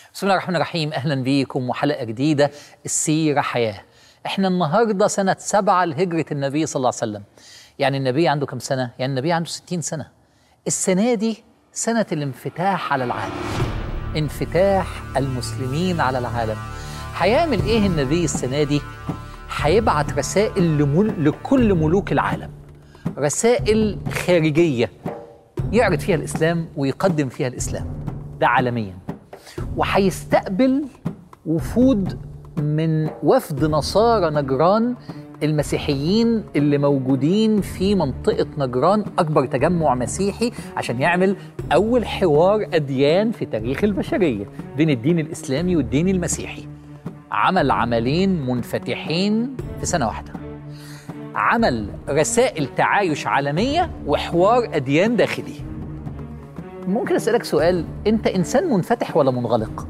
بسم الله الرحمن الرحيم اهلا بيكم وحلقه جديده السيره حياه احنا النهارده سنه سبعة لهجره النبي صلى الله عليه وسلم يعني النبي عنده كم سنه يعني النبي عنده 60 سنه السنه دي سنه الانفتاح على العالم انفتاح المسلمين على العالم هيعمل ايه النبي السنه دي هيبعت رسائل لمل... لكل ملوك العالم رسائل خارجيه يعرض فيها الاسلام ويقدم فيها الاسلام ده عالميا وهيستقبل وفود من وفد نصارى نجران المسيحيين اللي موجودين في منطقة نجران أكبر تجمع مسيحي عشان يعمل أول حوار أديان في تاريخ البشرية بين الدين الإسلامي والدين المسيحي عمل عملين منفتحين في سنة واحدة عمل رسائل تعايش عالمية وحوار أديان داخلي ممكن أسألك سؤال أنت إنسان منفتح ولا منغلق؟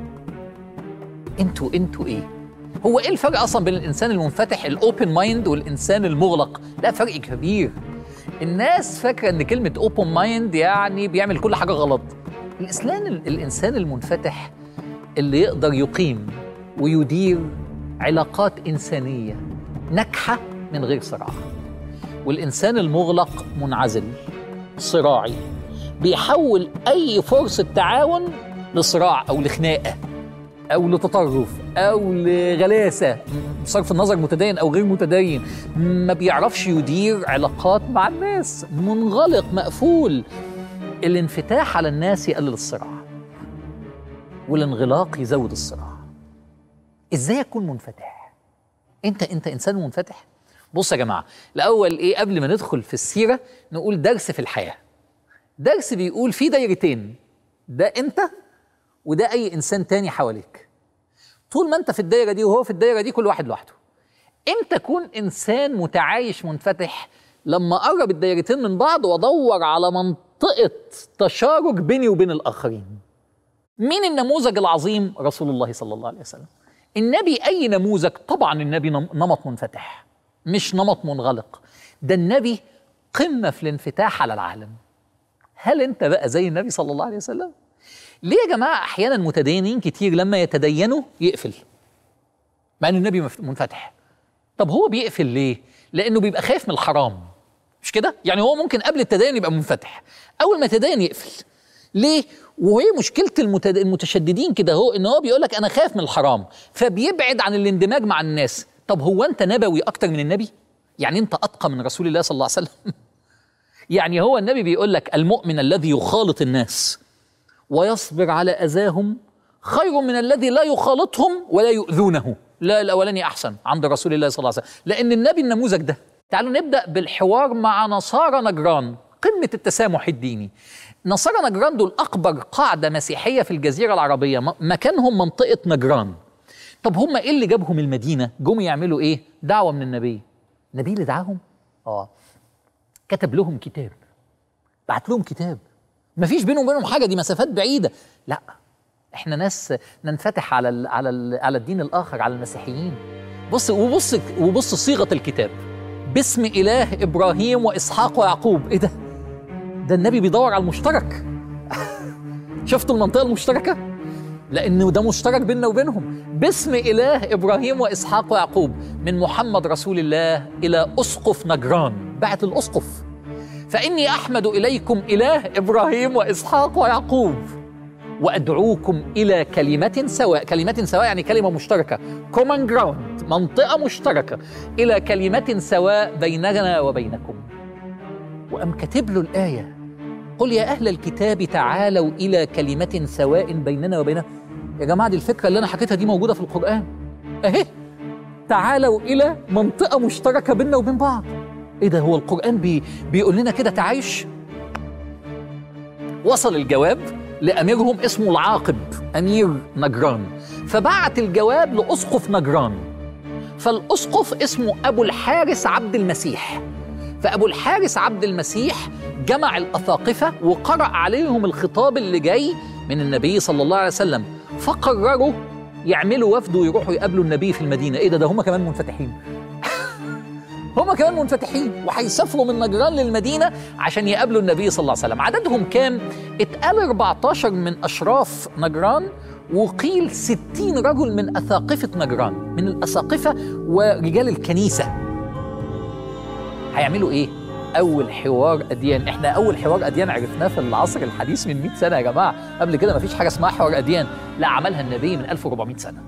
أنتوا أنتوا إيه؟ هو إيه الفرق أصلا بين الإنسان المنفتح الأوبن مايند والإنسان المغلق؟ لا فرق كبير الناس فاكرة إن كلمة أوبن مايند يعني بيعمل كل حاجة غلط الإسلام الإنسان المنفتح اللي يقدر يقيم ويدير علاقات إنسانية ناجحة من غير صراع والإنسان المغلق منعزل صراعي بيحول أي فرصة تعاون لصراع أو لخناقة أو لتطرف أو لغلاسة بصرف النظر متدين أو غير متدين ما بيعرفش يدير علاقات مع الناس منغلق مقفول الانفتاح على الناس يقلل الصراع والانغلاق يزود الصراع ازاي اكون منفتح انت انت انسان منفتح بص يا جماعه الاول ايه قبل ما ندخل في السيره نقول درس في الحياه درس بيقول في دايرتين ده انت وده اي انسان تاني حواليك طول ما انت في الدايره دي وهو في الدايره دي كل واحد لوحده امتى اكون انسان متعايش منفتح لما اقرب الدايرتين من بعض وادور على منطقه تشارك بيني وبين الاخرين مين النموذج العظيم رسول الله صلى الله عليه وسلم النبي اي نموذج طبعا النبي نمط منفتح مش نمط منغلق ده النبي قمه في الانفتاح على العالم هل انت بقى زي النبي صلى الله عليه وسلم ليه يا جماعه احيانا متدينين كتير لما يتدينوا يقفل مع ان النبي منفتح طب هو بيقفل ليه لانه بيبقى خايف من الحرام مش كده يعني هو ممكن قبل التدين يبقى منفتح اول ما يتدين يقفل ليه وهي مشكله المتد... المتشددين كده هو ان هو بيقول لك انا خايف من الحرام فبيبعد عن الاندماج مع الناس طب هو انت نبوي اكتر من النبي يعني انت اتقى من رسول الله صلى الله عليه وسلم يعني هو النبي بيقول لك المؤمن الذي يخالط الناس ويصبر على اذاهم خير من الذي لا يخالطهم ولا يؤذونه لا الاولاني احسن عند رسول الله صلى الله عليه وسلم لان النبي النموذج ده تعالوا نبدا بالحوار مع نصارى نجران قمه التسامح الديني نصارى نجران دول اكبر قاعده مسيحيه في الجزيره العربيه مكانهم منطقه نجران طب هم ايه اللي جابهم المدينه جم يعملوا ايه دعوه من النبي النبي اللي دعاهم اه كتب لهم كتاب بعت لهم كتاب ما فيش بينهم وبينهم حاجه دي مسافات بعيده لا احنا ناس ننفتح على ال على ال على الدين الاخر على المسيحيين بص وبص وبص صيغه الكتاب باسم اله ابراهيم واسحاق ويعقوب ايه ده ده النبي بيدور على المشترك شفتوا المنطقه المشتركه لانه ده مشترك بيننا وبينهم باسم اله ابراهيم واسحاق ويعقوب من محمد رسول الله الى اسقف نجران بعت الاسقف فاني احمد اليكم اله ابراهيم واسحاق ويعقوب وادعوكم الى كلمه سواء كلمه سواء يعني كلمه مشتركه كومن جراوند منطقه مشتركه الى كلمه سواء بيننا وبينكم وأم كاتب له الآية قل يا أهل الكتاب تعالوا إلى كلمة سواء بيننا وبينكم يا جماعة دي الفكرة اللي أنا حكيتها دي موجودة في القرآن أهي تعالوا إلى منطقة مشتركة بيننا وبين بعض إيه ده هو القرآن بي بيقول لنا كده تعايش وصل الجواب لأميرهم اسمه العاقب أمير نجران فبعت الجواب لأسقف نجران فالأسقف اسمه أبو الحارس عبد المسيح فأبو الحارس عبد المسيح جمع الأساقفة وقرأ عليهم الخطاب اللي جاي من النبي صلى الله عليه وسلم فقرروا يعملوا وفد ويروحوا يقابلوا النبي في المدينة إيه ده ده هم كمان منفتحين هم كمان منفتحين وهيسافروا من نجران للمدينة عشان يقابلوا النبي صلى الله عليه وسلم عددهم كام؟ اتقال 14 من أشراف نجران وقيل ستين رجل من أساقفة نجران من الأساقفة ورجال الكنيسة هيعملوا إيه؟ أول حوار أديان إحنا أول حوار أديان عرفناه في العصر الحديث من 100 سنة يا جماعة قبل كده مفيش حاجة اسمها حوار أديان لا عملها النبي من 1400 سنة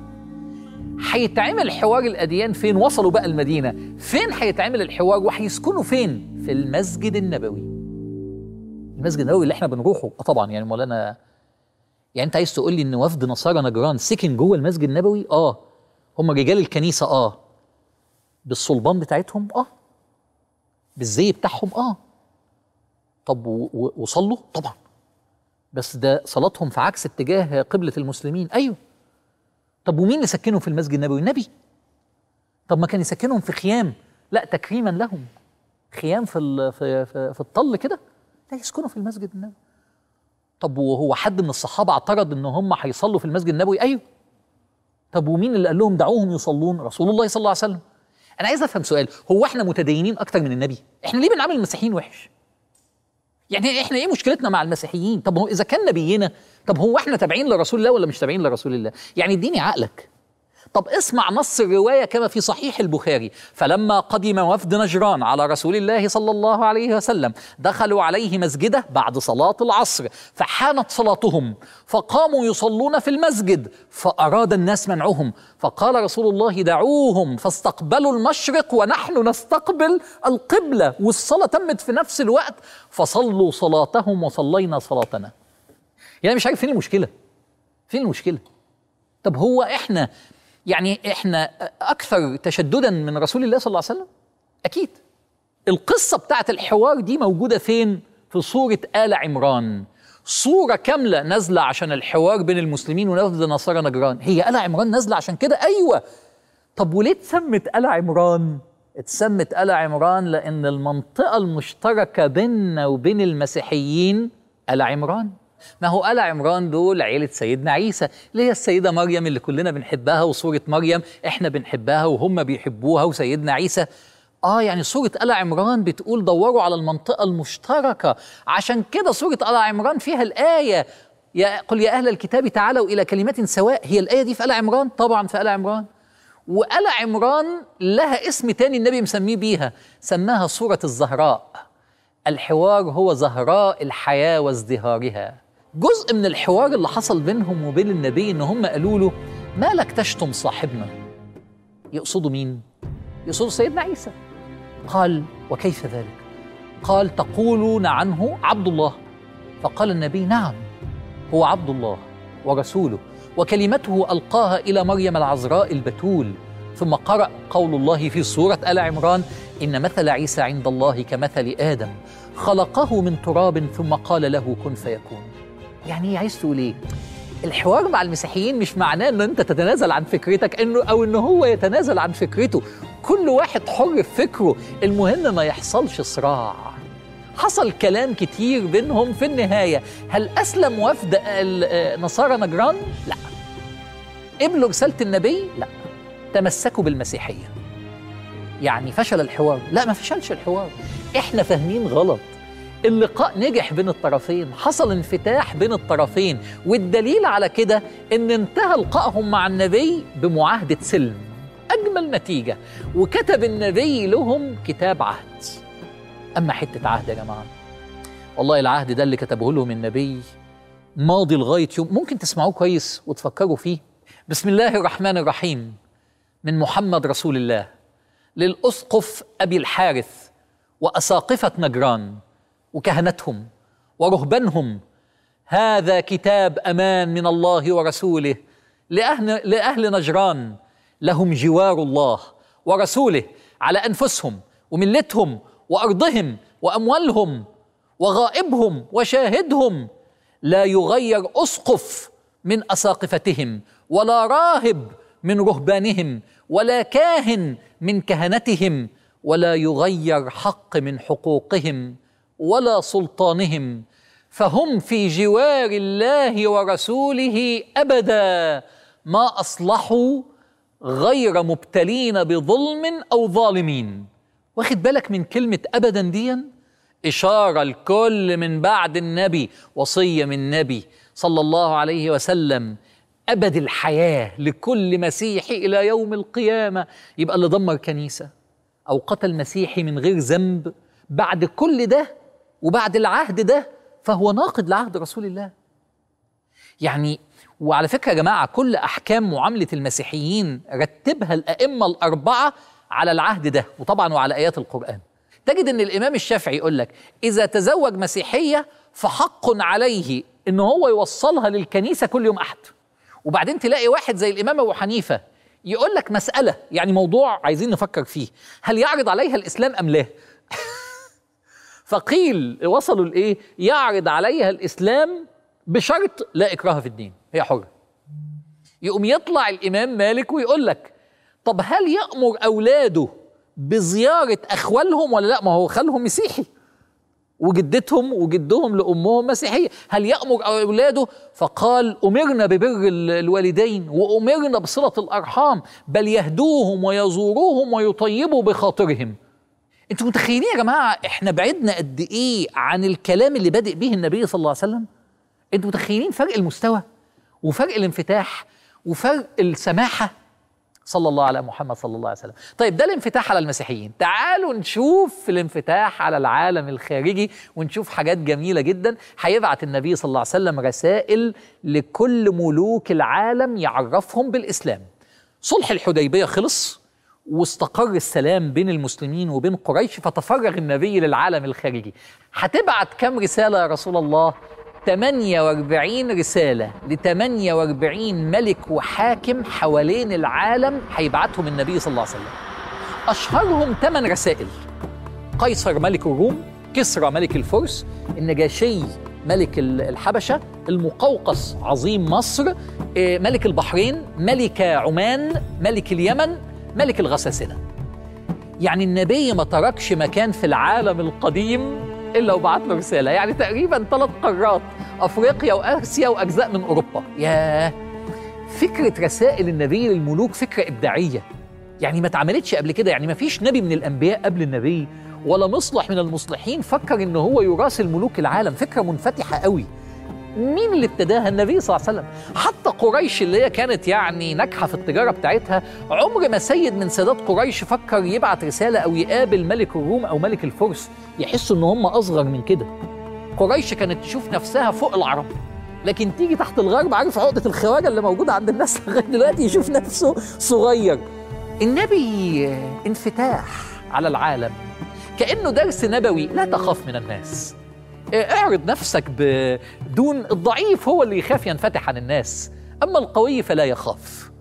هيتعمل حوار الأديان فين؟ وصلوا بقى المدينة فين هيتعمل الحوار وهيسكنوا فين؟ في المسجد النبوي المسجد النبوي اللي احنا بنروحه اه طبعا يعني مولانا يعني انت عايز تقول لي ان وفد نصارى نجران سكن جوه المسجد النبوي اه هم رجال الكنيسه اه بالصلبان بتاعتهم اه بالزي بتاعهم اه طب و- و- وصلوا طبعا بس ده صلاتهم في عكس اتجاه قبله المسلمين ايوه طب ومين اللي سكنهم في المسجد النبوي النبي طب ما كان يسكنهم في خيام لا تكريما لهم خيام في ال- في في, في الطل كده لا يسكنوا في المسجد النبوي طب وهو حد من الصحابه اعترض ان هم هيصلوا في المسجد النبوي ايوه طب ومين اللي قال لهم دعوهم يصلون رسول الله صلى الله عليه وسلم انا عايز افهم سؤال هو احنا متدينين اكتر من النبي احنا ليه بنعامل المسيحيين وحش يعني احنا ايه مشكلتنا مع المسيحيين طب هو اذا كان نبينا طب هو احنا تابعين لرسول الله ولا مش تابعين لرسول الله يعني اديني عقلك طب اسمع نص الرواية كما في صحيح البخاري فلما قدم وفد نجران على رسول الله صلى الله عليه وسلم دخلوا عليه مسجده بعد صلاة العصر فحانت صلاتهم فقاموا يصلون في المسجد فأراد الناس منعهم فقال رسول الله دعوهم فاستقبلوا المشرق ونحن نستقبل القبلة والصلاة تمت في نفس الوقت فصلوا صلاتهم وصلينا صلاتنا يعني مش عارف فين المشكلة فين المشكلة طب هو احنا يعني احنا اكثر تشددا من رسول الله صلى الله عليه وسلم اكيد القصه بتاعت الحوار دي موجوده فين في سوره ال عمران صورة كاملة نازلة عشان الحوار بين المسلمين ونفذ نصارى نجران هي آل عمران نازلة عشان كده أيوة طب وليه اتسمت آل عمران اتسمت آل عمران لأن المنطقة المشتركة بيننا وبين المسيحيين آل عمران ما هو آل عمران دول عيلة سيدنا عيسى اللي هي السيدة مريم اللي كلنا بنحبها وصورة مريم احنا بنحبها وهم بيحبوها وسيدنا عيسى اه يعني سورة آل عمران بتقول دوروا على المنطقة المشتركة عشان كده سورة آل عمران فيها الآية يا قل يا أهل الكتاب تعالوا إلى كلمة سواء هي الآية دي في آل عمران طبعا في آل عمران وآل عمران لها اسم تاني النبي مسميه بيها سماها سورة الزهراء الحوار هو زهراء الحياة وازدهارها جزء من الحوار اللي حصل بينهم وبين النبي ان هم قالوا له ما لك تشتم صاحبنا يقصدوا مين يقصدوا سيدنا عيسى قال وكيف ذلك قال تقولون عنه عبد الله فقال النبي نعم هو عبد الله ورسوله وكلمته القاها الى مريم العذراء البتول ثم قرأ قول الله في سورة آل عمران إن مثل عيسى عند الله كمثل آدم خلقه من تراب ثم قال له كن فيكون يعني ايه عايز تقول ايه الحوار مع المسيحيين مش معناه ان انت تتنازل عن فكرتك انه او ان هو يتنازل عن فكرته كل واحد حر في فكره المهم ما يحصلش صراع حصل كلام كتير بينهم في النهايه هل اسلم وفد نصارى نجران لا قبلوا رساله النبي لا تمسكوا بالمسيحيه يعني فشل الحوار لا ما فشلش الحوار احنا فاهمين غلط اللقاء نجح بين الطرفين حصل انفتاح بين الطرفين والدليل على كده ان انتهى لقائهم مع النبي بمعاهدة سلم أجمل نتيجة وكتب النبي لهم كتاب عهد أما حتة عهد يا جماعة والله العهد ده اللي كتبه لهم النبي ماضي لغاية يوم ممكن تسمعوه كويس وتفكروا فيه بسم الله الرحمن الرحيم من محمد رسول الله للأسقف أبي الحارث وأساقفة نجران وكهنتهم ورهبانهم هذا كتاب امان من الله ورسوله لاهل لاهل نجران لهم جوار الله ورسوله على انفسهم وملتهم وارضهم واموالهم وغائبهم وشاهدهم لا يغير اسقف من اساقفتهم ولا راهب من رهبانهم ولا كاهن من كهنتهم ولا يغير حق من حقوقهم ولا سلطانهم فهم في جوار الله ورسوله ابدا ما اصلحوا غير مبتلين بظلم او ظالمين واخد بالك من كلمه ابدا ديا اشاره الكل من بعد النبي وصيه من النبي صلى الله عليه وسلم ابد الحياه لكل مسيحي الى يوم القيامه يبقى اللي دمر كنيسه او قتل مسيحي من غير ذنب بعد كل ده وبعد العهد ده فهو ناقض لعهد رسول الله يعني وعلى فكره يا جماعه كل احكام معامله المسيحيين رتبها الائمه الاربعه على العهد ده وطبعا وعلى ايات القران تجد ان الامام الشافعي يقول لك اذا تزوج مسيحيه فحق عليه ان هو يوصلها للكنيسه كل يوم احد وبعدين تلاقي واحد زي الامام ابو حنيفه يقول لك مساله يعني موضوع عايزين نفكر فيه هل يعرض عليها الاسلام ام لا فقيل وصلوا لايه يعرض عليها الاسلام بشرط لا اكراه في الدين هي حره يقوم يطلع الامام مالك ويقول لك طب هل يامر اولاده بزياره اخوالهم ولا لا ما هو خالهم مسيحي وجدتهم وجدهم لامهم مسيحيه هل يامر اولاده فقال امرنا ببر الوالدين وامرنا بصله الارحام بل يهدوهم ويزوروهم ويطيبوا بخاطرهم انتوا متخيلين يا جماعه احنا بعدنا قد ايه عن الكلام اللي بادئ به النبي صلى الله عليه وسلم انتوا متخيلين فرق المستوى وفرق الانفتاح وفرق السماحه صلى الله على محمد صلى الله عليه وسلم طيب ده الانفتاح على المسيحيين تعالوا نشوف الانفتاح على العالم الخارجي ونشوف حاجات جميلة جدا هيبعت النبي صلى الله عليه وسلم رسائل لكل ملوك العالم يعرفهم بالإسلام صلح الحديبية خلص واستقر السلام بين المسلمين وبين قريش فتفرغ النبي للعالم الخارجي هتبعت كم رسالة يا رسول الله 48 رسالة ل 48 ملك وحاكم حوالين العالم هيبعتهم النبي صلى الله عليه وسلم أشهرهم 8 رسائل قيصر ملك الروم كسرى ملك الفرس النجاشي ملك الحبشة المقوقس عظيم مصر ملك البحرين ملك عمان ملك اليمن ملك الغساسنة يعني النبي ما تركش مكان في العالم القديم الا وبعت له رساله يعني تقريبا ثلاث قارات افريقيا واسيا واجزاء من اوروبا ياه فكره رسائل النبي للملوك فكره ابداعيه يعني ما اتعملتش قبل كده يعني ما فيش نبي من الانبياء قبل النبي ولا مصلح من المصلحين فكر ان هو يراسل ملوك العالم فكره منفتحه قوي مين اللي ابتداها النبي صلى الله عليه وسلم حتى قريش اللي هي كانت يعني ناجحه في التجاره بتاعتها عمر ما سيد من سادات قريش فكر يبعت رساله او يقابل ملك الروم او ملك الفرس يحسوا ان هم اصغر من كده قريش كانت تشوف نفسها فوق العرب لكن تيجي تحت الغرب عارف عقده الخواجه اللي موجوده عند الناس لغايه دلوقتي يشوف نفسه صغير النبي انفتاح على العالم كانه درس نبوي لا تخاف من الناس اعرض نفسك بدون الضعيف هو اللي يخاف ينفتح عن الناس اما القوي فلا يخاف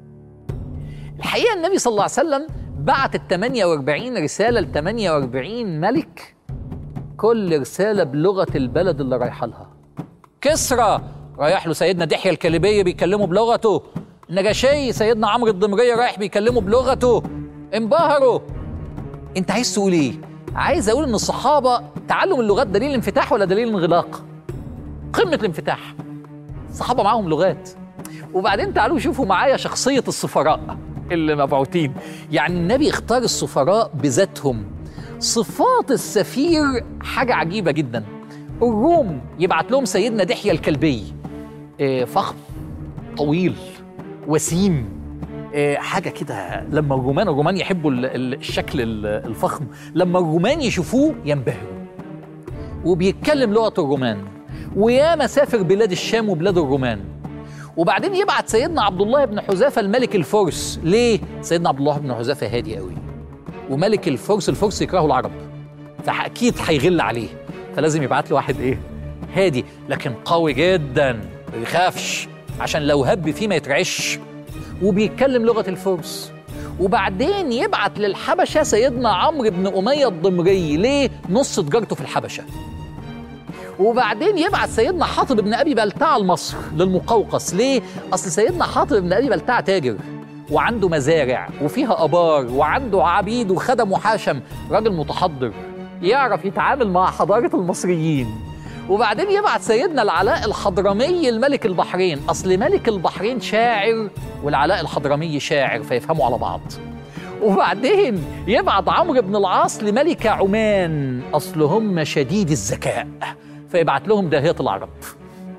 الحقيقه النبي صلى الله عليه وسلم بعت ال 48 رساله ل 48 ملك كل رساله بلغه البلد اللي رايحه لها كسرى رايح له سيدنا دحية الكليبية بيكلمه بلغته النجاشي سيدنا عمرو الضمرية رايح بيكلمه بلغته انبهروا انت عايز تقول ايه عايز اقول ان الصحابه تعلم اللغات دليل انفتاح ولا دليل انغلاق قمه الانفتاح الصحابه معاهم لغات وبعدين تعالوا شوفوا معايا شخصيه السفراء اللي مبعوثين يعني النبي اختار السفراء بذاتهم صفات السفير حاجه عجيبه جدا الروم يبعت لهم سيدنا دحية الكلبي إيه، فخم طويل وسيم إيه، حاجة كده لما الرومان الرومان يحبوا ال- ال- الشكل ال- الفخم لما الرومان يشوفوه ينبهروا وبيتكلم لغة الرومان وياما سافر بلاد الشام وبلاد الرومان وبعدين يبعت سيدنا عبد الله بن حذافة الملك الفرس ليه؟ سيدنا عبد الله بن حذافة هادي قوي وملك الفرس الفرس يكرهوا العرب فأكيد هيغل عليه فلازم يبعت له واحد ايه؟ هادي لكن قوي جدا ما يخافش عشان لو هب فيه ما يترعش وبيتكلم لغة الفرس وبعدين يبعت للحبشة سيدنا عمرو بن أمية الضمري ليه؟ نص تجارته في الحبشة وبعدين يبعت سيدنا حاطب بن ابي بلتعه لمصر للمقوقس ليه؟ اصل سيدنا حاطب بن ابي بلتعه تاجر وعنده مزارع وفيها ابار وعنده عبيد وخدم وحاشم راجل متحضر يعرف يتعامل مع حضاره المصريين وبعدين يبعت سيدنا العلاء الحضرمي الملك البحرين اصل ملك البحرين شاعر والعلاء الحضرمي شاعر فيفهموا على بعض وبعدين يبعت عمرو بن العاص لملكة عمان أصل هم شديد الذكاء فيبعت لهم داهية العرب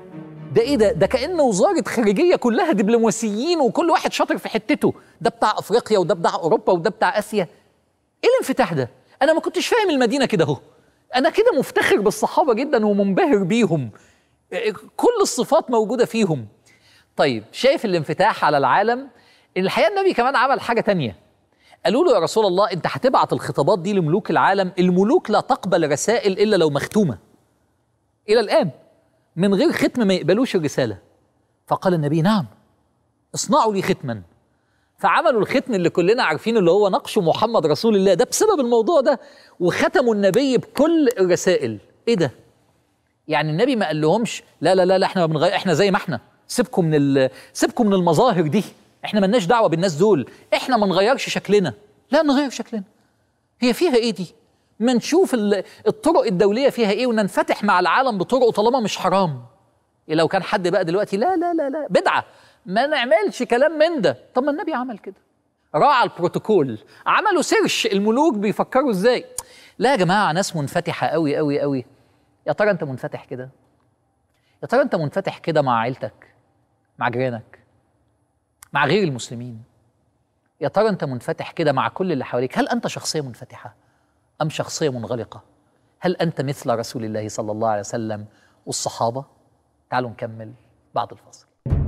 ده ايه ده ده كأن وزارة خارجية كلها دبلوماسيين وكل واحد شاطر في حتته ده بتاع افريقيا وده بتاع اوروبا وده بتاع اسيا ايه الانفتاح ده انا ما كنتش فاهم المدينة كده اهو انا كده مفتخر بالصحابة جدا ومنبهر بيهم كل الصفات موجودة فيهم طيب شايف الانفتاح على العالم الحقيقة النبي كمان عمل حاجة تانية قالوا له يا رسول الله انت هتبعت الخطابات دي لملوك العالم الملوك لا تقبل رسائل الا لو مختومه الى الان من غير ختم ما يقبلوش الرساله فقال النبي نعم اصنعوا لي ختما فعملوا الختم اللي كلنا عارفينه اللي هو نقش محمد رسول الله ده بسبب الموضوع ده وختموا النبي بكل الرسائل ايه ده يعني النبي ما قال لهمش لا لا لا, لا احنا بنغير احنا زي ما احنا سيبكم من ال... سيبكم من المظاهر دي احنا ملناش دعوه بالناس دول احنا ما نغيرش شكلنا لا نغير شكلنا هي فيها ايه دي ما نشوف الطرق الدوليه فيها ايه وننفتح مع العالم بطرقه طالما مش حرام لو كان حد بقى دلوقتي لا لا لا لا بدعه ما نعملش كلام من ده طب ما النبي عمل كده راعى البروتوكول عملوا سيرش الملوك بيفكروا ازاي لا يا جماعه ناس منفتحه قوي قوي قوي يا ترى انت منفتح كده يا ترى انت منفتح كده مع عيلتك مع جيرانك مع غير المسلمين يا ترى انت منفتح كده مع كل اللي حواليك هل انت شخصيه منفتحه ام شخصيه منغلقه هل انت مثل رسول الله صلى الله عليه وسلم والصحابه تعالوا نكمل بعد الفصل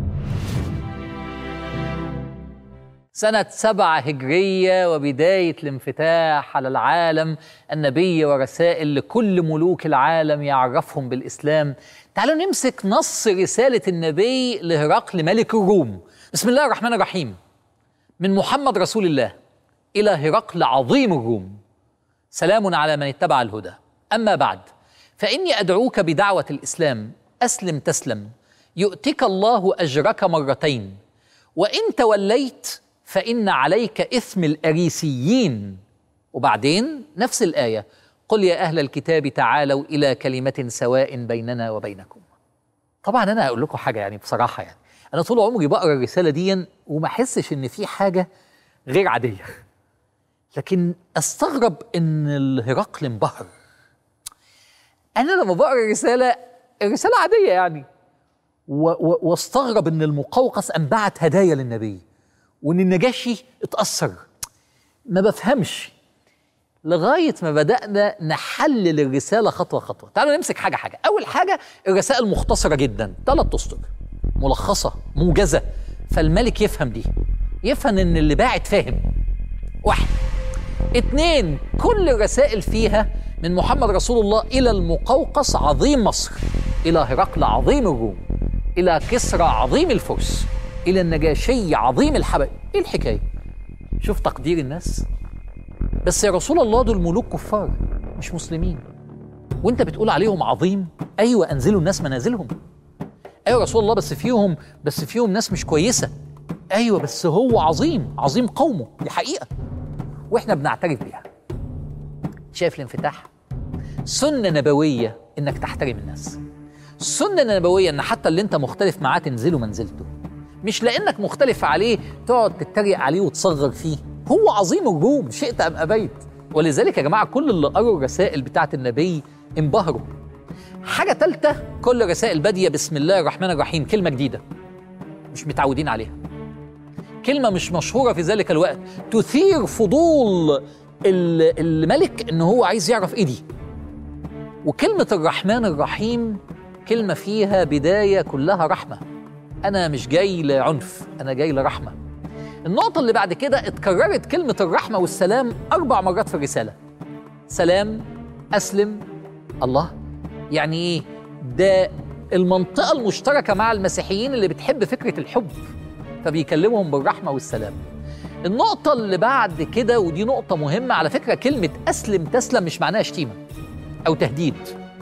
سنة سبعة هجرية وبداية الانفتاح على العالم النبي ورسائل لكل ملوك العالم يعرفهم بالإسلام تعالوا نمسك نص رسالة النبي لهرقل ملك الروم بسم الله الرحمن الرحيم من محمد رسول الله إلى هرقل عظيم الروم سلام على من اتبع الهدى أما بعد فإني أدعوك بدعوة الإسلام أسلم تسلم يؤتك الله أجرك مرتين وإن توليت فإن عليك إثم الأريسيين وبعدين نفس الآية قل يا أهل الكتاب تعالوا إلى كلمة سواء بيننا وبينكم طبعا أنا أقول لكم حاجة يعني بصراحة يعني أنا طول عمري بقرا الرسالة دي وما أحسش إن في حاجة غير عادية لكن استغرب ان الهرقل انبهر انا لما بقرا الرساله الرساله عاديه يعني واستغرب ان المقوقس انبعت هدايا للنبي وان النجاشي اتاثر ما بفهمش لغايه ما بدانا نحلل الرساله خطوه خطوه تعالوا نمسك حاجه حاجه اول حاجه الرسائل مختصره جدا ثلاث اسطر ملخصه موجزه فالملك يفهم دي يفهم ان اللي باعت فاهم واحد اتنين كل الرسائل فيها من محمد رسول الله إلى المقوقس عظيم مصر إلى هرقل عظيم الروم إلى كسرى عظيم الفرس إلى النجاشي عظيم الحبش إيه الحكاية؟ شوف تقدير الناس بس يا رسول الله دول ملوك كفار مش مسلمين وانت بتقول عليهم عظيم ايوه انزلوا الناس منازلهم ايوه يا رسول الله بس فيهم بس فيهم ناس مش كويسه ايوه بس هو عظيم عظيم قومه دي حقيقه واحنا بنعترف بيها شايف الانفتاح سنه نبويه انك تحترم الناس سنه نبويه ان حتى اللي انت مختلف معاه تنزله منزلته مش لانك مختلف عليه تقعد تتريق عليه وتصغر فيه هو عظيم الروم شئت ام ابيت ولذلك يا جماعه كل اللي قروا الرسائل بتاعه النبي انبهروا حاجه ثالثه كل رسائل باديه بسم الله الرحمن الرحيم كلمه جديده مش متعودين عليها كلمة مش مشهورة في ذلك الوقت تثير فضول الملك ان هو عايز يعرف ايه دي وكلمة الرحمن الرحيم كلمة فيها بداية كلها رحمة أنا مش جاي لعنف أنا جاي لرحمة النقطة اللي بعد كده اتكررت كلمة الرحمة والسلام أربع مرات في الرسالة سلام أسلم الله يعني إيه ده المنطقة المشتركة مع المسيحيين اللي بتحب فكرة الحب فبيكلمهم بالرحمة والسلام النقطة اللي بعد كده ودي نقطة مهمة على فكرة كلمة أسلم تسلم مش معناها شتيمة أو تهديد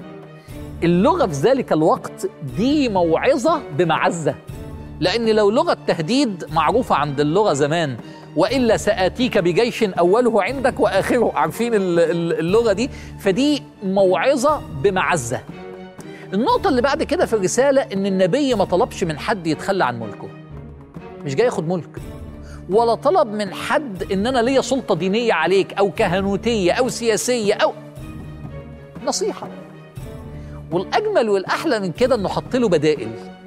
اللغة في ذلك الوقت دي موعظة بمعزة لأن لو لغة تهديد معروفة عند اللغة زمان وإلا سآتيك بجيش أوله عندك وآخره عارفين اللغة دي فدي موعظة بمعزة النقطة اللي بعد كده في الرسالة إن النبي ما طلبش من حد يتخلى عن ملكه مش جاي ياخد ملك ولا طلب من حد ان انا ليا سلطه دينيه عليك او كهنوتيه او سياسيه او نصيحه والاجمل والاحلى من كده انه حط له بدائل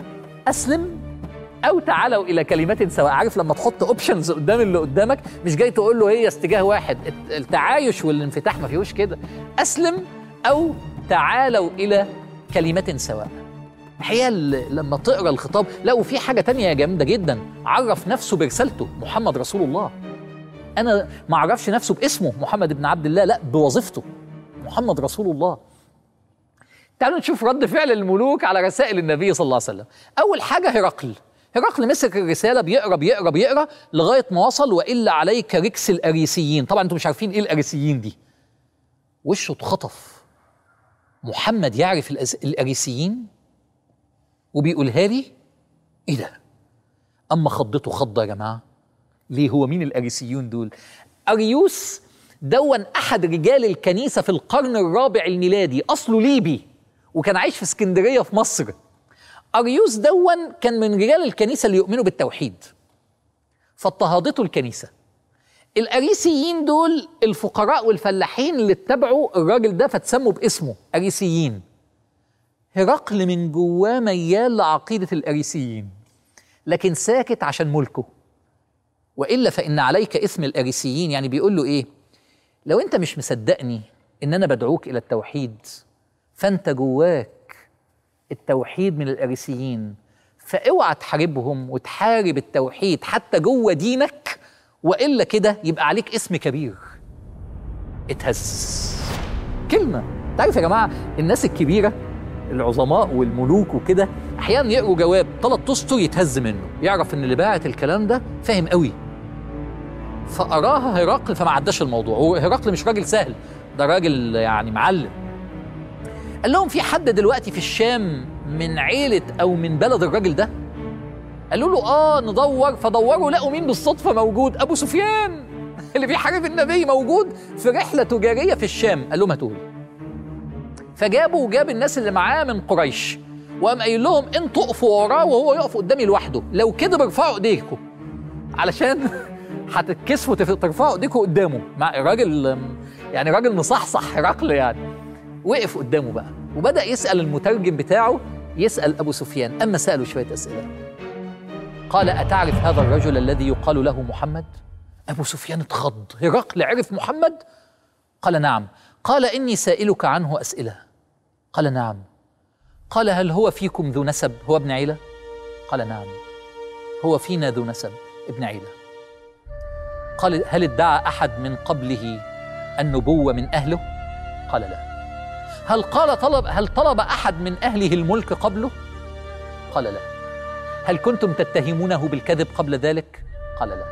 اسلم او تعالوا الى كلمات سواء عارف لما تحط اوبشنز قدام اللي قدامك مش جاي تقول له هي اتجاه واحد الت- التعايش والانفتاح ما فيهوش كده اسلم او تعالوا الى كلمات سواء الحقيقه ال- لما تقرا الخطاب لا وفي حاجه تانية جامده جدا عرف نفسه برسالته محمد رسول الله انا ما اعرفش نفسه باسمه محمد بن عبد الله لا بوظيفته محمد رسول الله تعالوا نشوف رد فعل الملوك على رسائل النبي صلى الله عليه وسلم اول حاجه هرقل هرقل مسك الرساله بيقرا بيقرا بيقرا لغايه ما وصل والا عليك ركس الاريسيين طبعا انتم مش عارفين ايه الاريسيين دي وشه اتخطف محمد يعرف الأز- الاريسيين وبيقولها لي ايه ده اما خضته خضه يا جماعه ليه هو مين الاريسيون دول اريوس دون احد رجال الكنيسه في القرن الرابع الميلادي اصله ليبي وكان عايش في اسكندريه في مصر اريوس دون كان من رجال الكنيسه اللي يؤمنوا بالتوحيد فاضطهدته الكنيسه الاريسيين دول الفقراء والفلاحين اللي اتبعوا الراجل ده فتسموا باسمه اريسيين هرقل من جواه ميال لعقيده الاريسيين لكن ساكت عشان ملكه والا فان عليك اسم الاريسيين يعني بيقول له ايه لو انت مش مصدقني ان انا بدعوك الى التوحيد فانت جواك التوحيد من الاريسيين فاوعى تحاربهم وتحارب التوحيد حتى جوه دينك والا كده يبقى عليك اسم كبير اتهز كلمه تعرف يا جماعه الناس الكبيره العظماء والملوك وكده احيانا يقروا جواب ثلاث اسطر يتهز منه يعرف ان اللي باعت الكلام ده فاهم قوي فاراها هرقل فما عداش الموضوع هو هرقل مش راجل سهل ده راجل يعني معلم قال لهم في حد دلوقتي في الشام من عيلة أو من بلد الراجل ده قالوا له آه ندور فدوروا لقوا مين بالصدفة موجود أبو سفيان اللي بيحارب النبي موجود في رحلة تجارية في الشام قال لهم هاتوه فجابوا وجاب الناس اللي معاه من قريش وقام قايل لهم انتوا اقفوا وراه وهو يقف قدامي لوحده لو كده ارفعوا ايديكم علشان هتتكسفوا تف- ترفعوا ايديكم قدامه مع راجل يعني راجل مصحصح هرقل يعني وقف قدامه بقى وبدا يسال المترجم بتاعه يسال ابو سفيان اما ساله شويه اسئله قال اتعرف هذا الرجل الذي يقال له محمد ابو سفيان اتخض هرقل عرف محمد قال نعم قال اني سائلك عنه اسئله قال نعم قال هل هو فيكم ذو نسب هو ابن عيله قال نعم هو فينا ذو نسب ابن عيله قال هل ادعى احد من قبله النبوه من اهله قال لا هل قال طلب هل طلب احد من اهله الملك قبله قال لا هل كنتم تتهمونه بالكذب قبل ذلك قال لا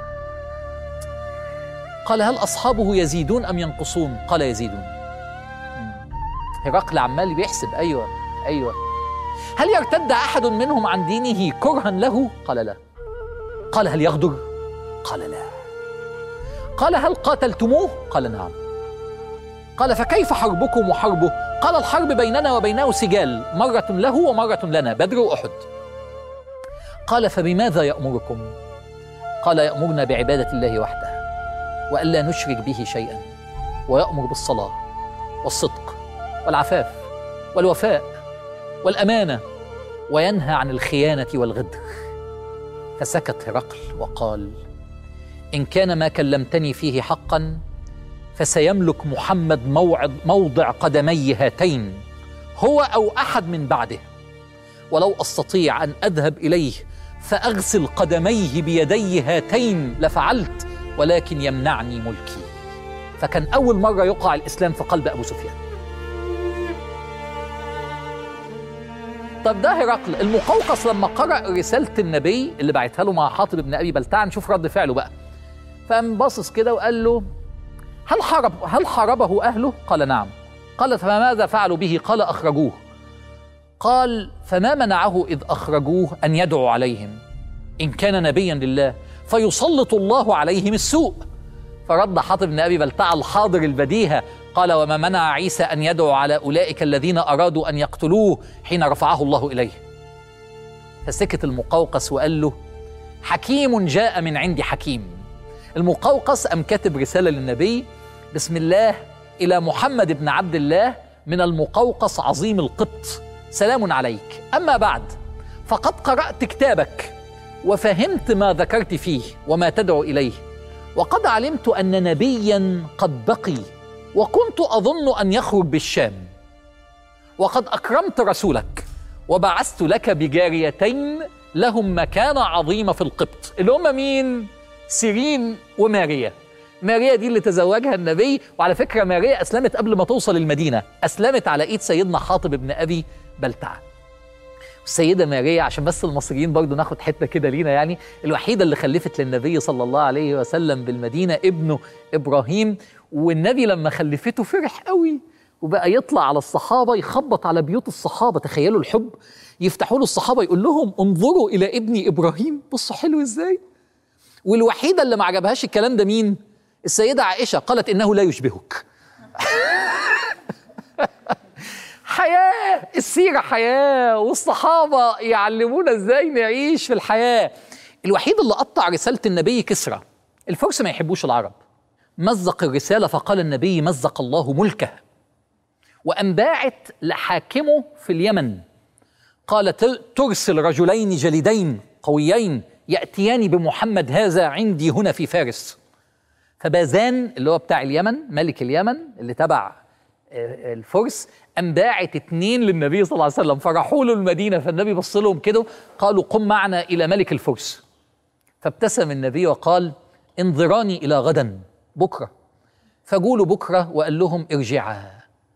قال هل اصحابه يزيدون ام ينقصون قال يزيدون مم. هرقل عمال بيحسب ايوه ايوه هل يرتد احد منهم عن دينه كرها له قال لا قال هل يغدر قال لا قال هل قاتلتموه قال نعم قال فكيف حربكم وحربه قال الحرب بيننا وبينه سجال مرة له ومرة لنا بدر وأحد قال فبماذا يأمركم قال يأمرنا بعبادة الله وحده وألا نشرك به شيئا ويأمر بالصلاة والصدق والعفاف والوفاء والأمانة وينهى عن الخيانة والغدر فسكت هرقل وقال إن كان ما كلمتني فيه حقا فسيملك محمد موعد موضع قدمي هاتين هو او احد من بعده ولو استطيع ان اذهب اليه فاغسل قدميه بيدي هاتين لفعلت ولكن يمنعني ملكي فكان اول مره يقع الاسلام في قلب ابو سفيان طب ده هرقل المقوقس لما قرأ رسالة النبي اللي بعتها له مع حاطب بن أبي بلتع نشوف رد فعله بقى فقام باصص كده وقال له هل حارب هل حاربه اهله؟ قال نعم. قال فماذا فعلوا به؟ قال اخرجوه. قال فما منعه اذ اخرجوه ان يدعو عليهم ان كان نبيا لله فيسلط الله عليهم السوء. فرد حاطب بن ابي بلتع الحاضر البديهه قال وما منع عيسى ان يدعو على اولئك الذين ارادوا ان يقتلوه حين رفعه الله اليه. فسكت المقوقس وقال له حكيم جاء من عند حكيم. المقوقس أم كاتب رسالة للنبي بسم الله إلى محمد بن عبد الله من المقوقس عظيم القبط سلام عليك أما بعد فقد قرات كتابك وفهمت ما ذكرت فيه وما تدعو اليه وقد علمت ان نبيا قد بقي وكنت اظن ان يخرج بالشام وقد اكرمت رسولك وبعثت لك بجاريتين لهم مكانه عظيمه في القبط اللي هم مين سيرين وماريا ماريا دي اللي تزوجها النبي وعلى فكره ماريا اسلمت قبل ما توصل المدينه اسلمت على ايد سيدنا حاطب بن ابي بلتعه السيده ماريا عشان بس المصريين برضو ناخد حته كده لينا يعني الوحيده اللي خلفت للنبي صلى الله عليه وسلم بالمدينه ابنه ابراهيم والنبي لما خلفته فرح قوي وبقى يطلع على الصحابه يخبط على بيوت الصحابه تخيلوا الحب يفتحوا له الصحابه يقول لهم انظروا الى ابني ابراهيم بصوا حلو ازاي والوحيده اللي ما عجبهاش الكلام ده مين السيده عائشه قالت انه لا يشبهك حياه السيره حياه والصحابه يعلمونا ازاي نعيش في الحياه الوحيد اللي قطع رساله النبي كسرى الفرس ما يحبوش العرب مزق الرساله فقال النبي مزق الله ملكه وأن باعت لحاكمه في اليمن قال ترسل رجلين جليدين قويين يأتيان بمحمد هذا عندي هنا في فارس فبازان اللي هو بتاع اليمن ملك اليمن اللي تبع الفرس أن باعت اتنين للنبي صلى الله عليه وسلم فراحوا له المدينة فالنبي بص لهم كده قالوا قم معنا إلى ملك الفرس فابتسم النبي وقال انظراني إلى غدا بكرة فقولوا بكرة وقال لهم ارجعا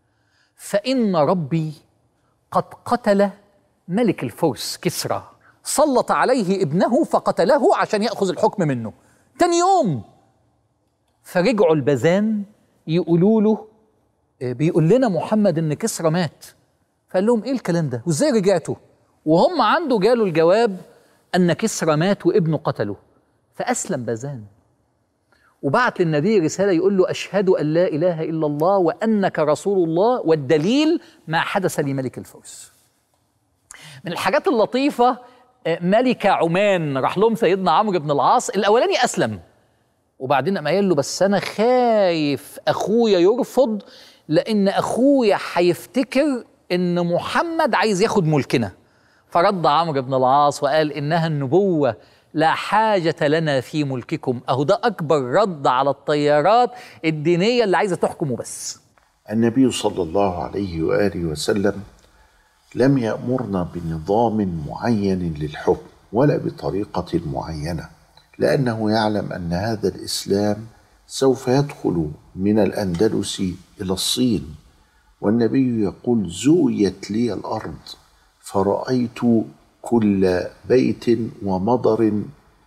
فإن ربي قد قتل ملك الفرس كسرى سلط عليه ابنه فقتله عشان يأخذ الحكم منه تاني يوم فرجعوا البزان يقولوا له بيقول لنا محمد ان كسرى مات فقال لهم ايه الكلام ده وازاي رجعتوا وهم عنده جاله الجواب ان كسرى مات وابنه قتله فاسلم بزان وبعت للنبي رسالة يقول له أشهد أن لا إله إلا الله وأنك رسول الله والدليل ما حدث لملك الفرس من الحاجات اللطيفة ملكة عمان راح لهم سيدنا عمرو بن العاص الأولاني أسلم وبعدين قام قايل له بس أنا خايف أخويا يرفض لأن أخويا هيفتكر إن محمد عايز ياخد ملكنا فرد عمرو بن العاص وقال إنها النبوة لا حاجة لنا في ملككم أهو ده أكبر رد على الطيارات الدينية اللي عايزة تحكمه بس النبي صلى الله عليه وآله وسلم لم يأمرنا بنظام معين للحكم ولا بطريقة معينة لأنه يعلم أن هذا الإسلام سوف يدخل من الأندلس إلى الصين والنبي يقول زويت لي الأرض فرأيت كل بيت ومضر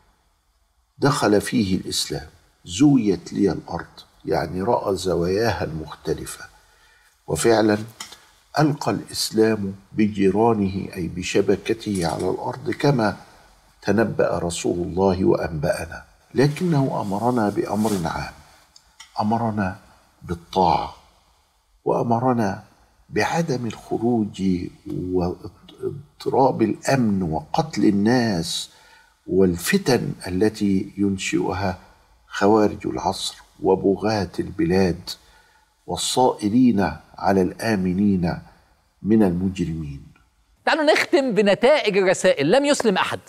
دخل فيه الاسلام زويت لي الارض يعني راى زواياها المختلفه وفعلا القى الاسلام بجيرانه اي بشبكته على الارض كما تنبا رسول الله وانبانا لكنه امرنا بامر عام امرنا بالطاعه وامرنا بعدم الخروج واضطراب الامن وقتل الناس والفتن التي ينشئها خوارج العصر وبغاة البلاد والصائلين على الامنين من المجرمين تعالوا نختم بنتائج الرسائل لم يسلم احد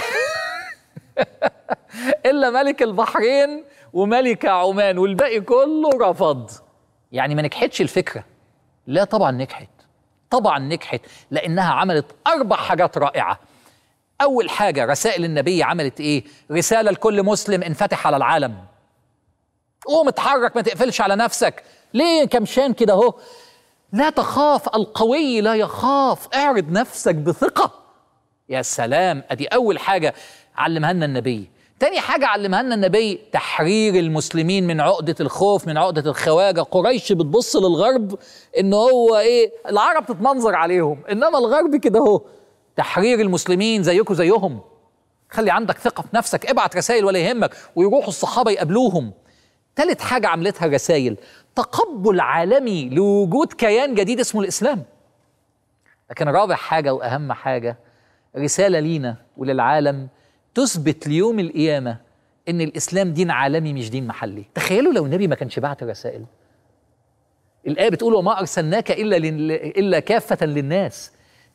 الا ملك البحرين وملك عمان والباقي كله رفض يعني ما نجحتش الفكره لا طبعا نجحت طبعا نجحت لانها عملت اربع حاجات رائعه اول حاجه رسائل النبي عملت ايه رساله لكل مسلم انفتح على العالم قوم اتحرك ما تقفلش على نفسك ليه كمشان كده اهو لا تخاف القوي لا يخاف اعرض نفسك بثقه يا سلام ادي اول حاجه علمها لنا النبي تاني حاجة علمها لنا النبي تحرير المسلمين من عقدة الخوف من عقدة الخواجة قريش بتبص للغرب ان هو ايه العرب تتمنظر عليهم انما الغرب كده اهو تحرير المسلمين زيكم زيهم خلي عندك ثقة في نفسك ابعت رسائل ولا يهمك ويروحوا الصحابة يقابلوهم تالت حاجة عملتها الرسائل تقبل عالمي لوجود كيان جديد اسمه الإسلام لكن رابع حاجة وأهم حاجة رسالة لينا وللعالم تثبت ليوم القيامة إن الإسلام دين عالمي مش دين محلي تخيلوا لو النبي ما كانش بعت رسائل الآية بتقول وما أرسلناك إلا لن... إلا كافة للناس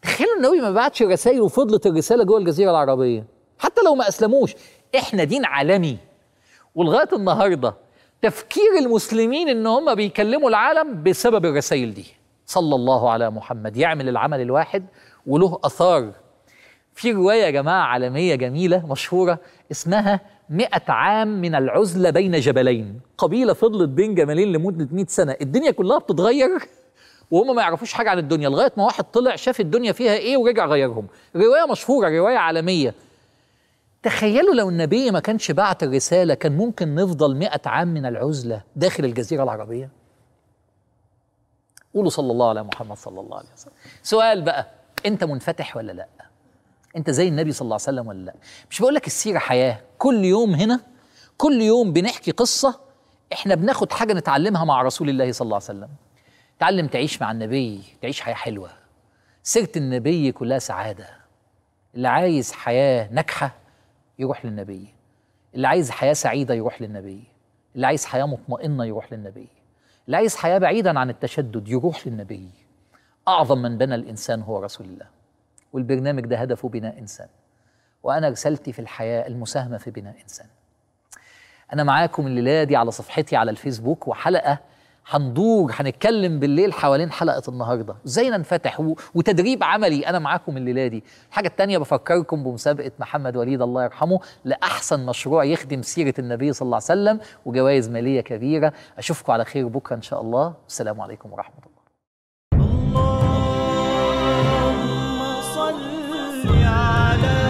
تخيلوا النبي ما بعتش رسائل وفضلت الرساله جوه الجزيره العربيه حتى لو ما اسلموش احنا دين عالمي ولغايه النهارده تفكير المسلمين ان هم بيكلموا العالم بسبب الرسائل دي صلى الله على محمد يعمل العمل الواحد وله اثار في روايه يا جماعه عالميه جميله مشهوره اسمها مئة عام من العزلة بين جبلين قبيلة فضلت بين جبلين لمدة 100 سنة الدنيا كلها بتتغير وهم ما يعرفوش حاجة عن الدنيا لغاية ما واحد طلع شاف الدنيا فيها ايه ورجع غيرهم رواية مشهورة رواية عالمية تخيلوا لو النبي ما كانش بعت الرسالة كان ممكن نفضل مئة عام من العزلة داخل الجزيرة العربية قولوا صلى الله على محمد صلى الله عليه وسلم سؤال بقى انت منفتح ولا لا انت زي النبي صلى الله عليه وسلم ولا لا مش بقول لك السيره حياه كل يوم هنا كل يوم بنحكي قصه احنا بناخد حاجه نتعلمها مع رسول الله صلى الله عليه وسلم تعلم تعيش مع النبي تعيش حياه حلوه سيره النبي كلها سعاده اللي عايز حياه ناجحه يروح للنبي اللي عايز حياه سعيده يروح للنبي اللي عايز حياه مطمئنه يروح للنبي اللي عايز حياه بعيدا عن التشدد يروح للنبي اعظم من بنى الانسان هو رسول الله والبرنامج ده هدفه بناء انسان وانا رسالتي في الحياه المساهمه في بناء انسان انا معاكم الليله دي على صفحتي على الفيسبوك وحلقه هندور هنتكلم بالليل حوالين حلقه النهارده ازاي ننفتح و... وتدريب عملي انا معاكم الليله دي الحاجه الثانيه بفكركم بمسابقه محمد وليد الله يرحمه لاحسن مشروع يخدم سيره النبي صلى الله عليه وسلم وجوائز ماليه كبيره اشوفكم على خير بكره ان شاء الله والسلام عليكم ورحمه الله اللهم صل على